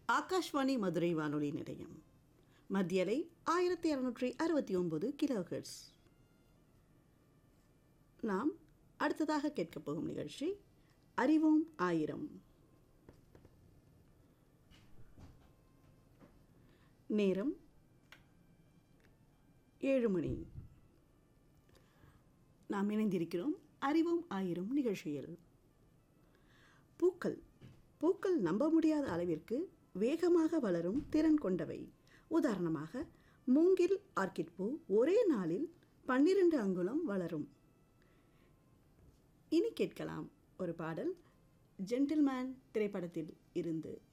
ஆகாஷ்வாணி மதுரை வானொலி நிலையம் மத்தியலை ஆயிரத்தி இரநூற்றி அறுபத்தி ஒன்பது கிலோஹெர்ட்ஸ் நாம் அடுத்ததாக கேட்கப் போகும் நிகழ்ச்சி அறிவோம் ஆயிரம் நேரம் ஏழு மணி நாம் இணைந்திருக்கிறோம் அறிவோம் ஆயிரம் நிகழ்ச்சியில் பூக்கள் பூக்கள் நம்ப முடியாத அளவிற்கு வேகமாக வளரும் திறன் கொண்டவை உதாரணமாக மூங்கில் ஆர்க்கிட் பூ ஒரே நாளில் பன்னிரண்டு அங்குலம் வளரும் இனி கேட்கலாம் ஒரு பாடல் ஜென்டில்மேன் திரைப்படத்தில் இருந்து